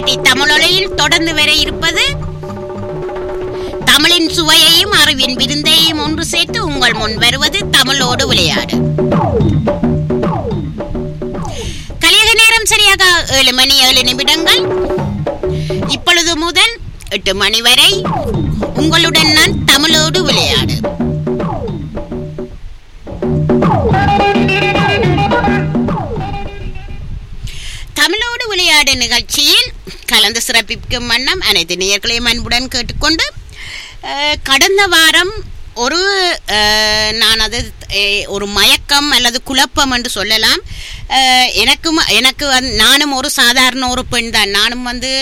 TRT தமிழொலியில் தொடர்ந்து வர இருப்பது தமிழின் சுவையையும் அறிவின் விருந்தையும் ஒன்று சேர்த்து உங்கள் முன் வருவது தமிழோடு விளையாடு கலியக நேரம் சரியாக ஏழு மணி ஏழு நிமிடங்கள் இப்பொழுது முதல் எட்டு மணி வரை உங்களுடன் நான் தமிழோடு விளையாடு தமிழோடு விளையாடு நிகழ்ச்சியில் கலந்து சிறப்பிக்கும் வண்ணம் அனைத்து நேயர்களையும் அன்புடன் கேட்டுக்கொண்டு அஹ், கடந்த வாரம் ஒரு அஹ், நான் அது அஹ், ஒரு மயக்கம் அல்லது குழப்பம் என்று சொல்லலாம் அஹ், எனக்கும் எனக்கு வந்து- நானும் ஒரு சாதாரண ஒரு பெண் தான் நானும் வந்து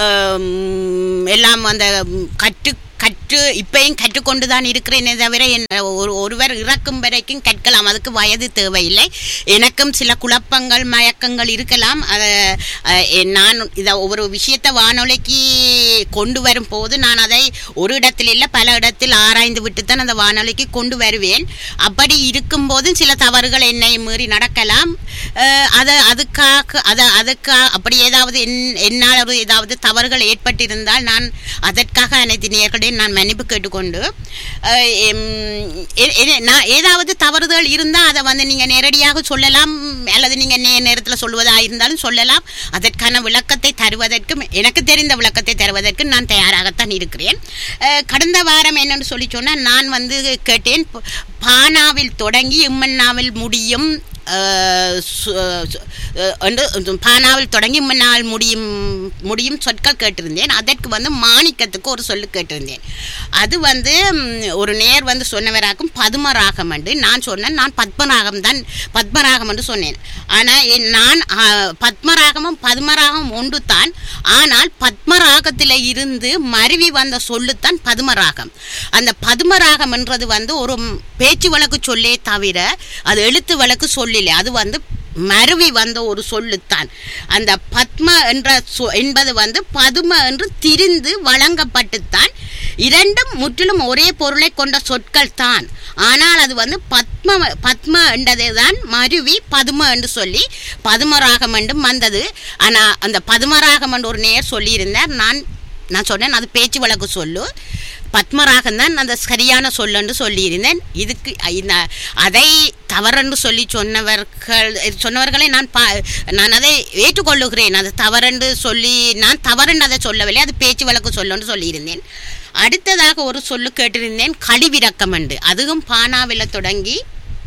அஹ், எல்லாம் அந்த கற்று கற்று இப்பயும் கற்றுக்கொண்டு தான் இருக்கிறேனே தவிர என் ஒரு ஒருவர் இறக்கும் வரைக்கும் கற்கலாம் அதுக்கு வயது தேவையில்லை எனக்கும் சில குழப்பங்கள் மயக்கங்கள் இருக்கலாம் அதை அஹ், எ- நான் இதை ஒரு விஷயத்தை வானொலிக்கு கொண்டு வரும் போது நான் அதை ஒரு இடத்தில் இல்லை பல இடத்தில் ஆராய்ந்து விட்டு தான் அந்த வானொலிக்கு கொண்டு வருவேன் அப்படி இருக்கும்போதும் சில தவறுகள் என்னை மீறி நடக்கலாம் அஹ், அதை அதுக்காக அதை அதுக்காக அப்படி ஏதாவது என் என்னால் ஒரு ஏதாவது தவறுகள் ஏற்பட்டிருந்தால் நான் அதற்காக அனைத்து நேயர்களையும் நான் மன்னிப்பு கேட்டுக்கொண்டு அஹ், எம், எ- எ- நான் ஏதாவது தவறுதல் இருந்தால் அதை வந்து நீங்கள் நேரடியாக சொல்லலாம் அல்லது நீங்கள் நே நேரத்தில் சொல்வதாக இருந்தாலும் சொல்லலாம் அதற்கான விளக்கத்தை தருவதற்கும் எனக்கு தெரிந்த விளக்கத்தை தருவதற்கு நான் தயாராகத்தான் இருக்கிறேன் அஹ், கடந்த வாரம் என்னன்னு சொல்லி சொன்னால் நான் வந்து கேட்டேன் ப- பானாவில் தொடங்கி இம்மன்னாவில் முடியும் அஹ், சு- சு- அஹ், என்று பானாவில் தொடங்கி இம்மன்னாவில் முடியும் முடியும் சொற்கள் கேட்டிருந்தேன் அதற்கு வந்து மாணிக்கத்துக்கு ஒரு சொல்லு கேட்டிருந்தேன் அது வந்து ம், ஒரு நேர் வந்து சொன்னவராக்கும் பதுமராகம் என்று நான் சொன்னேன் நான் பத்மராகம் தான் பத்மராகம் என்று சொன்னேன் ஆனால் நான் ஆ, பத்மராகமும் பதுமராகம் ஒன்று தான் ஆனால் பத்மராகத்தில் இருந்து மருவி வந்த சொல்லுத்தான் பதுமராகம் அந்த பதுமராகம் என்றது வந்து ஒரு பேச்சு வழக்கு சொல்லே தவிர அது எழுத்து வழக்கு சொல்லில்லை அது வந்து மருவி வந்த ஒரு சொல்லுத்தான் அந்த பத்ம என்ற சொ- என்பது வந்து பதும என்று திரிந்து வழங்கப்பட்டுத்தான் இரண்டும் முற்றிலும் ஒரே பொருளை கொண்ட சொற்கள் தான் ஆனால் அது வந்து பத்ம பத்ம என்றதை தான் மருவி பதும என்று சொல்லி பதுமராகம் என்றும் வந்தது ஆனால் அந்த பதுமராகம் என்று ஒரு நேர் சொல்லியிருந்தார் நான் நான் சொன்னேன் அது பேச்சு வழக்கு சொல்லு பத்மராகம் தான் அந்த சரியான சொல்லென்று சொல்லியிருந்தேன் இதுக்கு இந்த அதை தவறென்று சொல்லி சொன்னவர்கள் சொன்னவர்களை நான் பா நான் அதை ஏற்றுக்கொள்ளுகிறேன் அது தவறென்று சொல்லி நான் தவறென்று அதை சொல்லவில்லை அது பேச்சு வழக்கு சொல்லென்று சொல்லியிருந்தேன் அடுத்ததாக ஒரு சொல்லு கேட்டிருந்தேன் கழிவிறக்கம் என்று அதுவும் பானாவில் தொடங்கி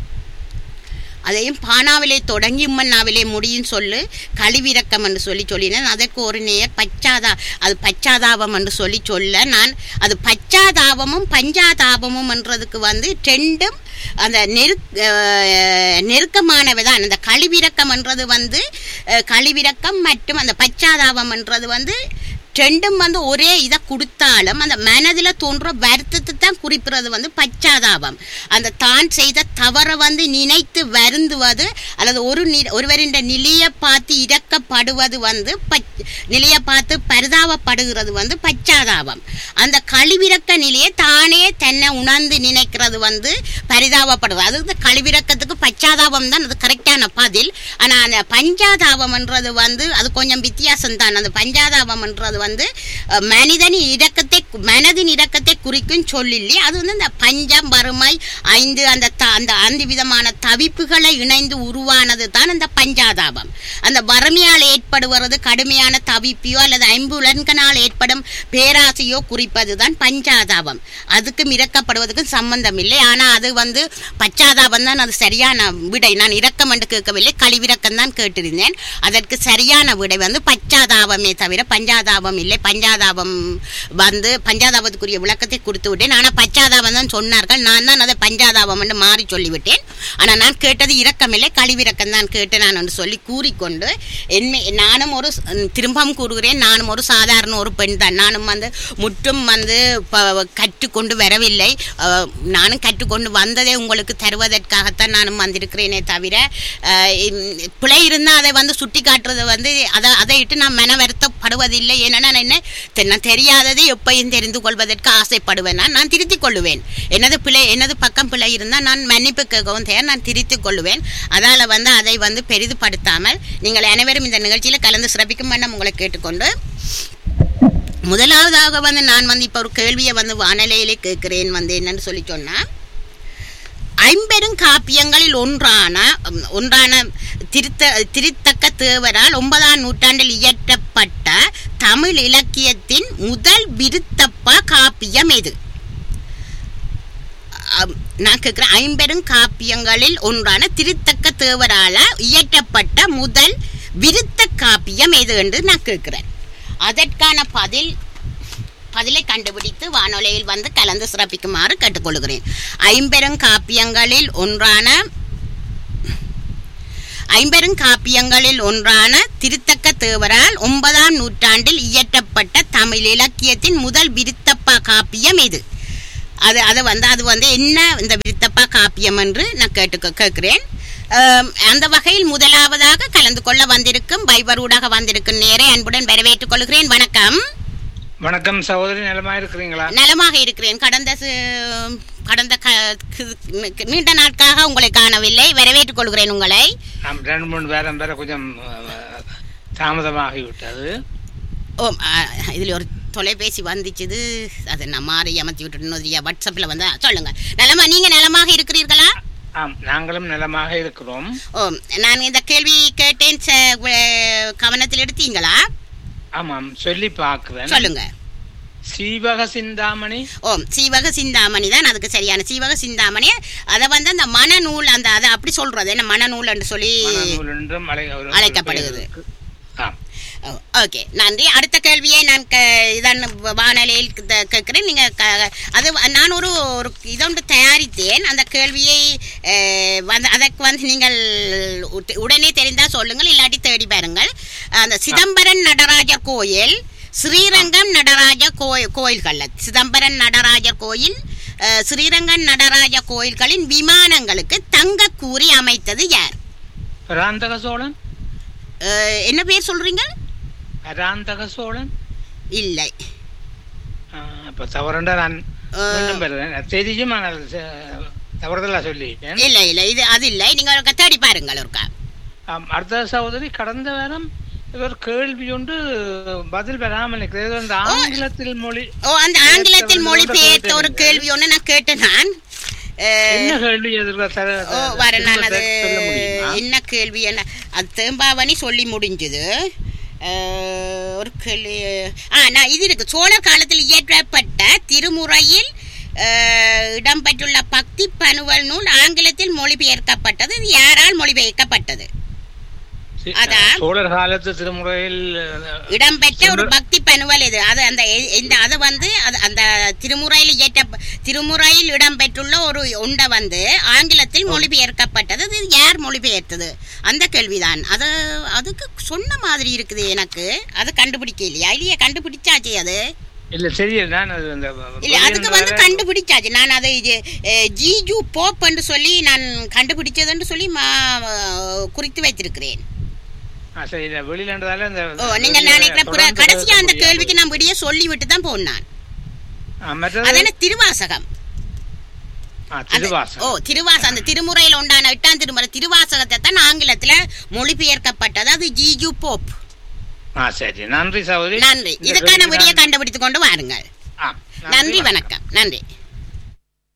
அதையும் பானாவிலே தொடங்கி உம்மன்னாவிலே முடியும் சொல்லு கழிவிறக்கம் என்று சொல்லி சொல்லினேன் அதற்கு ஒரு நேர் பச்சாதா அது பச்சாதாபம் என்று சொல்லி சொல்ல நான் அது பச்சாதாபமும் பஞ்சாதாபமும் என்றதுக்கு வந்து ரெண்டும் அந்த நெருக் அஹ், நெருக்கமானவை தான் அந்த கழிவிறக்கம் என்றது வந்து அஹ், கழிவிறக்கம் மற்றும் அந்த பச்சாதாபம் என்றது வந்து ரெண்டும் வந்து ஒரே இதை கொடுத்தாலும் அந்த மனதில் தோன்ற வருத்தத்தை தான் குறிப்பிடுறது வந்து பச்சாதாபம் அந்த தான் செய்த தவறை வந்து நினைத்து வருந்துவது அல்லது ஒரு நி ஒருவரின் நிலையை பார்த்து இறக்கப்படுவது வந்து பச் நிலையை பார்த்து பரிதாபப்படுகிறது வந்து பச்சாதாபம் அந்த கழிவிறக்க நிலையை தானே தன்னை உணர்ந்து நினைக்கிறது வந்து பரிதாபப்படுறது அது இந்த கழிவிறக்கத்துக்கு பச்சாதாபம் தான் அது கரெக்டான பதில் ஆனால் அந்த பஞ்சாதாபம்ன்றது வந்து அது கொஞ்சம் வித்தியாசம் தான் அந்த பஞ்சாதாபம்ன்றது வந்து அஹ், மனிதனின் இரக்கத்தை மனதின் இரக்கத்தை குறிக்கும் சொல்லில்லை அது வந்து இந்த பஞ்சம் வறுமை ஐந்து அந்த த- அந்த ஐந்து விதமான தவிப்புகளை இணைந்து உருவானது தான் அந்த பஞ்சாதாபம் அந்த வறுமையால் ஏற்படுவது கடுமையான தவிப்பையோ அல்லது ஐம்புலன்களால் ஏற்படும் பேராசையோ குறிப்பது தான் பஞ்சாதாபம் அதுக்கும் இறக்கப்படுவதற்கும் சம்பந்தம் இல்லை ஆனால் அது வந்து பச்சாதாபம் தான் அது சரியான விடை நான் இரக்கம் என்று கேட்கவில்லை கழிவிறக்கம் தான் கேட்டிருந்தேன் அதற்கு சரியான விடை வந்து பச்சாதாபமே தவிர பஞ்சாதாபம் இல்லை பஞ்சாதாபம் வந்து பஞ்சாதாபத்துக்குரிய விளக்கத்தை கொடுத்து விட்டேன் ஆனால் பச்சாதாபம் தான் சொன்னார்கள் நான் தான் அதை பஞ்சாதாபம் என்று மாறி சொல்லிவிட்டேன் ஆனால் நான் கேட்டது இரக்கமில்லை கழிவிறக்கம் தான் கேட்டேன் நான் என்று சொல்லி கூறிக்கொண்டு என்னை நானும் ஒரு ஸ்- திரும்பவும் கூறுகிறேன் நானும் ஒரு சாதாரண ஒரு பெண் தான் நானும் வந்து முற்றும் வந்து ப- கற்றுக்கொண்டு வரவில்லை அஹ், நானும் கற்றுக்கொண்டு வந்ததே உங்களுக்கு தருவதற்காகத்தான் நானும் வந்திருக்கிறேனே தவிர அஹ், இம், பிழை இருந்தால் அதை வந்து சுட்டி காட்டுறது வந்து அதை அதை இட்டு நான் மன வருத்தப்படுவதில்லை ஏன்னா நான் என்ன தெ- நான் தெரியாததை எப்பையும் தெரிந்து கொள்வதற்கு ஆசைப்படுவேன் நான் நான் திருத்திக் கொள்ளுவேன் எனது பிழை எனது பக்கம் பிழை இருந்தால் நான் மன்னிப்பு கேட்கவும் தயார் நான் திருத்திக் கொள்ளுவேன் அதால் வந்து அதை வந்து பெரிதுபடுத்தாமல் நீங்கள் அனைவரும் இந்த நிகழ்ச்சியில் கலந்து சிறப்பிக்கும் வண்ணம் உங்களை கேட்டுக்கொண்டு முதலாவதாக வந்து நான் வந்து இப்போ ஒரு கேள்வியை வந்து வானலையிலே கேட்கிறேன் வந்து என்னன்னு சொல்லி சொன்னால் ஐம்பெரும் காப்பியங்களில் ஒன்றான உம், ஒன்றான திருத்த திருத்தக்க தேவரால் ஒன்பதாம் நூற்றாண்டில் இயற்றப்பட்ட தமிழ் இலக்கியத்தின் முதல் விருத்தப்பா காப்பியம் எது அம், நான் கேட்குறேன் ஐம்பெரும் காப்பியங்களில் ஒன்றான திருத்தக்க தேவரால இயற்றப்பட்ட முதல் விருத்த காப்பியம் எது என்று நான் கேட்கிறேன் அதற்கான பதில் பதிலை கண்டுபிடித்து வானொலியில் வந்து கலந்து சிறப்பிக்குமாறு கேட்டுக்கொள்கிறேன் ஐம்பெரும் காப்பியங்களில் ஒன்றான ஐம்பெரும் காப்பியங்களில் ஒன்றான திருத்தக்க தேவரால் ஒன்பதாம் நூற்றாண்டில் இயற்றப்பட்ட தமிழ் இலக்கியத்தின் முதல் விருத்தப்பா காப்பியம் இது அது அது வந்து அது வந்து என்ன இந்த விருத்தப்பா காப்பியம் என்று நான் கேட்டு கேட்கிறேன் ஆம், அந்த வகையில் முதலாவதாக கலந்து கொள்ள வந்திருக்கும் பைபரூடாக வந்திருக்கும் நேரை அன்புடன் வரவேற்றுக் கொள்கிறேன் வணக்கம் வணக்கம் சகோதரி நலமா இருக்கிறீங்களா நலமாக இருக்கிறேன் கடந்த சு- கடந்த க- கு- நீண்ட நாட்களாக உங்களை காணவில்லை வரவேற்றுக் கொள்கிறேன் உங்களை நாம் ரெண்டு மூணு பேரம் பேர கொஞ்சம் அஹ், தாமதமாகிவிட்டது ஓ இதில் ஒரு தொலைபேசி வந்துச்சுது அதை நான் மாறி அமர்த்தி விட்டுட்டு வாட்ஸ்அப்பில் வந்து சொல்லுங்க நலமா நீங்க நலமாக இருக்கிறீர்களா ஆம் நாங்களும் நலமாக இருக்கிறோம் ஓ நான் இந்த கேள்வி கேட்டேன் ச- வே- கவனத்தில் எடுத்தீங்களா ஆமாம் சொல்லி பார்க்கிறேன் சொல்லுங்க சீவக சிந்தாமணி ஓ சீவக சிந்தாமணி தான் அதுக்கு சரியான சீவக சிந்தாமணி அதை வந்து அந்த மனநூல் அந்த அதை அப்படி சொல்றது என்ன மனநூல் என்று சொல்லி மனநூல் என்றும் அழை- ஒரு- அழைக்கப்படுகிறது. ஆம் ஓ, ஓகே நன்றி அடுத்த கேள்வியை நான் க இதான் வானொலியில் க- கேட்கிறேன் நீங்கள் க அது வ- நான் ஒரு ஒரு இதொன்று தயாரித்தேன் அந்த கேள்வியை அஹ், வந்து அதற்கு வந்து நீங்கள் உட- உடனே தெரிந்தால் சொல்லுங்கள் இல்லாட்டி தேடி பாருங்கள் அந்த சிதம்பரம் நடராஜர் கோயில் ஸ்ரீரங்கம் நடராஜ கோயில் கோயில்கள் சிதம்பரம் நடராஜர் கோயில் அஹ், ஸ்ரீரங்கம் நடராஜ கோயில்களின் விமானங்களுக்கு தங்க கூறி அமைத்தது யார் பராந்தக சோழன் அஹ், என்ன பேர் சொல்றீங்க பராந்தக சோழன் இல்லை ஆஹ், அப்ப தவறுண்டா நான் அஹ், மீண்டும் பெறுவேன் தெரியும் ஆனால் ச- தவறுதலா சொல்லிட்டேன் இல்ல இல்ல இது அது இல்லை நீங்க ஒருக்கா தேடி பாருங்கள் ஒருக்கா ஆம், அடுத்த சகோதரி கடந்த வாரம் ஒரு கேள்வி ஒன்று பதில் பெறாமல் இருக்கிறது அந்த ஆங்கிலத்தில் மொழி ஓ அந்த ஆங்கிலத்தில் மொழிபெயர்த்த ஒரு கேள்வி ஒன்று நான் கேட்டேன் நான் அஹ், என்ன கேள்வி எதிர்க்க தர ஓ வர நான் அது சொல்ல முடியுமா என்ன கேள்வி என்ன அது தேம்பாவணி சொல்லி முடிஞ்சது அஹ், ஒரு கேள்வி ஆ நான் இது இருக்கு சோழர் காலத்தில் இயற்றப்பட்ட திருமுறையில் அஹ், இடம்பெற்றுள்ள பக்தி பனுவல் நூல் ஆங்கிலத்தில் மொழிபெயர்க்கப்பட்டது இது யாரால் மொழிபெயர்க்கப்பட்டது சி- அதான். சோழர் காலத்து திருமுறையில் அஹ், இடம்பெற்ற ஒரு பக்தி பனுவல் இது அது அந்த எ- இந்த அது வந்து அது அந்த திருமுறையில் இயற்ற திருமுறையில் இடம்பெற்றுள்ள ஒரு உண்டை வந்து ஆங்கிலத்தில் மொழிபெயர்க்கப்பட்டது இது யார் மொழிபெயர்த்தது அந்த கேள்விதான் அது அதுக்கு சொன்ன மாதிரி இருக்குது எனக்கு அது கண்டுபிடிக்க இல்லையா இல்லையா கண்டுபிடிச்சாச்சு அது இல்ல தெரியல நான் அது அந்த இல்ல அதுக்கு வந்து கண்டுபிடிச்சாச்சு நான் அதை இது, அஹ், ஜிஜு போப்னு சொல்லி நான் கண்டுபிடிச்சதுன்னு சொல்லி மா- குறித்து வைத்திருக்கிறேன் ஆ, சரி இல்ல வெளியிலன்றதால இந்த ஓ நீங்கள் நினைக்கிற புற தொடர்ந்து கடைசியா அந்த பேச கேள்விக்கு நான் விடிய சொல்லி விட்டு தான் போனான் ஆ, மற்றது அது என்ன திருவாசகம் ஆ, அந்த- திருவாசகம் ஓ திருவாசகம் அந்த திருமுறையில் உண்டான எட்டாம் திருமுறை திருவாசகத்தை தான் ஆங்கிலத்துல மொழிபெயர்க்கப்பட்டது அது ஜிஜு போப் ஆ சரி நன்றி சகோதரி நன்றி இந்த இதுக்கான கேள்விக்கு விடிய நான்- கண்டுபிடித்துக் கொண்டு வாருங்கள் ஆ, நன்றி வணக்கம் நன்றி